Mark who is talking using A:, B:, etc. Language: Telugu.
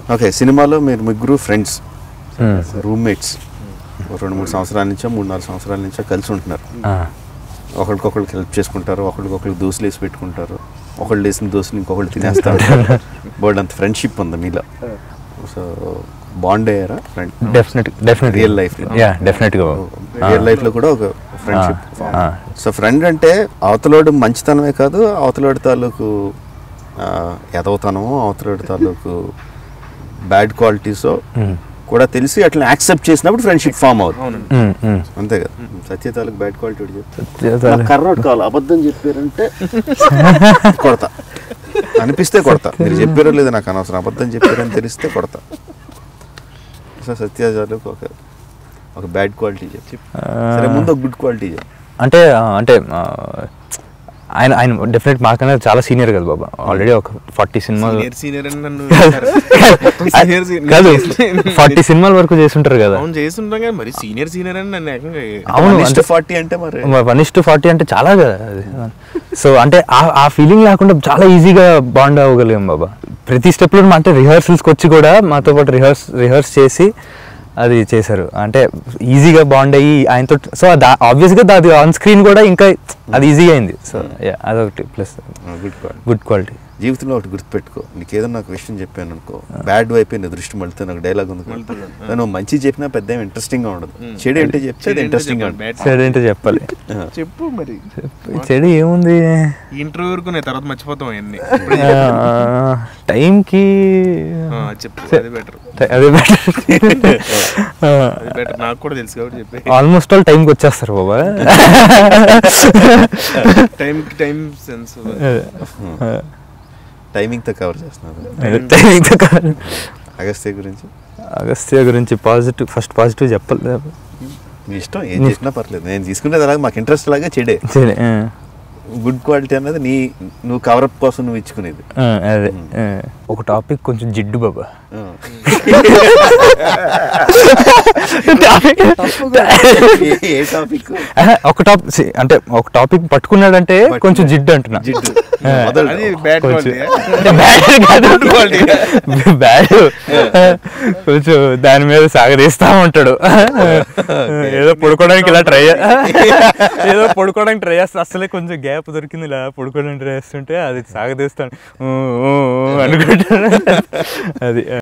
A: ఓకే సినిమాలో మీరు ముగ్గురు ఫ్రెండ్స్ రూమ్మేట్స్ రెండు మూడు సంవత్సరాల నుంచో మూడు నాలుగు సంవత్సరాల నుంచో కలిసి ఉంటున్నారు ఒకరికొకరికి హెల్ప్ చేసుకుంటారు ఒకరికొకరికి దోశలు వేసి పెట్టుకుంటారు ఒకళ్ళు వేసిన దోశలు ఇంకొకళ్ళు తినేస్తా ఉంటారు బోర్డు అంత ఫ్రెండ్షిప్ ఉంది మీలో సో బాండ్ అయ్యారా friend
B: definite definite
A: real life
B: yeah డెఫినెట్గా
A: రియల్ లైఫ్ లో కూడా ఒక ఫ్రెండ్షిప్
B: ఆ.
A: సో ఫ్రెండ్ అంటే అవతలోడు మంచితనమే కాదు అవతలోడి తాలూకు ఆ, ఎదవతనమో అవతలోడి తాలూకు బ్యాడ్ క్వాలిటీస్ కూడా తెలిసి అట్లా యాక్సెప్ట్ చేసినప్పుడు ఫ్రెండ్షిప్ ఫామ్ అవుతుంది అంతే కదా సత్య తాలూకు బ్యాడ్ క్వాలిటీ ఒకటి చెప్తే నాకు కర్రోడ్ కావాలి అబద్ధం చెప్పారంటే కొడతా అనిపిస్తే కొడతా మీరు చెప్పారో లేదో నాకు అనవసరం అబద్ధం చెప్పారని తెలిస్తే కొడతా సో సత్యాజాలకు ఒక ఒక బ్యాడ్ క్వాలిటీ చెప్పి సరే ముందు ఒక గుడ్ క్వాలిటీ చెప్పు
B: అంటే ఆ, అంటే ఆ, ఆయన ఆయన డెఫినెట్ మాకన్నా చాలా సీనియర్ కదా బాబా ఆల్రెడీ ఒక ఫార్టీ సినిమాలు
C: సీనియర్ సీనియర్ అని నన్ను
B: కాదు, కాదు ఫార్టీ సినిమాల వరకు చేస్తుంటారు కదా
C: అవును చేస్తుంటాం కానీ మరి సీనియర్ సీనియర్ అని నన్ను ఏకంగా
B: అవును
A: అంటే ఫార్టీ అంటే మరి
B: వన్ ఇస్ టు ఫార్టీ అంటే చాలా కదా సో అంటే ఆ- ఆ ఫీలింగ్ లేకుండా చాలా ఈజీగా బాండ్ అవ్వగలిగాం బాబా ప్రతి స్టెప్లో అంటే రిహర్సల్స్కి వచ్చి కూడా మాతో పాటు రిహర్స్ రిహర్స్ చేసి అది చేశారు అంటే ఈజీగా బాండ్ అయ్యి ఆయనతో సో ఆబ్వియస్గా అది ఆన్ స్క్రీన్ కూడా ఇంకా అది ఈజీగా అయింది సో అదొకటి plus
A: good quality
B: good quality
A: జీవితంలో ఒకటి గుర్తుపెట్టుకో నీకు ఏదైనా నాకు విషయం చెప్పాను అనుకో బ్యాడ్ వైపు నీ దృష్టి మళ్ళీ నాకు డైలాగ్ ఉంది కదా. నువ్వు మంచి చెప్పినా పెద్ద ఇంట్రెస్టింగ్ గా ఉండదు చెడు ఏంటి చెప్తే అది ఇంట్రెస్టింగ్ గా ఉంటుంది
B: చెడు ఏంటో చెప్పాలి
C: చెప్పు మరి
B: చెడు ఏముంది
C: ఇంటర్వ్యూ వరకు నేను తర్వాత మర్చిపోతాం అవన్నీ
B: ఆ, టైంకి
C: ఆ, చెప్పు అది బెటర్
B: అదే బెటర్
C: అది బెటర్ నాకు కూడా తెలుసు కాబట్టి చెప్పి
B: ఆల్మోస్ట్ ఆల్ టైంకి వచ్చేస్తారు బాబా
C: టైం టైం సెన్స్
A: టైమింగ్ తో కవర్ చేస్తున్నారు
B: టైమింగ్తో కాదు
A: అగస్త్య గురించి
B: అగస్త్య గురించి పాజిటివ్ ఫస్ట్ పాజిటివ్ చెప్పాలి
A: నీ ఇష్టం ఏం చేసినా పర్లేదు నేను తీసుకునేది అలాగే మాకు ఇంట్రెస్ట్ లాగా చెడే
B: సరే ఆ,
A: గుడ్ క్వాలిటీ అన్నది నీ నువ్వు కవరప్ కోసం నువ్వు ఇచ్చుకునేది
B: ఆ, అదే ఆ. ఒక టాపిక్ కొంచెం జిడ్డు బాబా
A: ఆ. ఏ- ఏ టాపిక్
B: ఆహా, ఒక టాపిక్ అంటే ఒక టాపిక్ పట్టుకున్నాడంటే కొంచెం జిడ్డు అంటున్నా
A: జిడ్డు
B: ఆ.
A: మొదలు
C: అది బ్యాడ్
B: కొంచెం
C: క్వాలిటీ
B: అంటే బ్యాడ్ కాదు బ్యాడ్ కొంచెం దాని మీద సాగదీస్తా ఉంటాడు ఏదో పడుకోవడానికి ఇలా ట్రై ఏదో పడుకోవడానికి ట్రై చేస్తా అసలే కొంచెం గ్యాప్ దొరికింది ఇలా పడుకోవడానికి ట్రై చేస్తుంటే అది సాగదీస్తాను ఊ, ఊ, ఊ అనుకుంటాను అది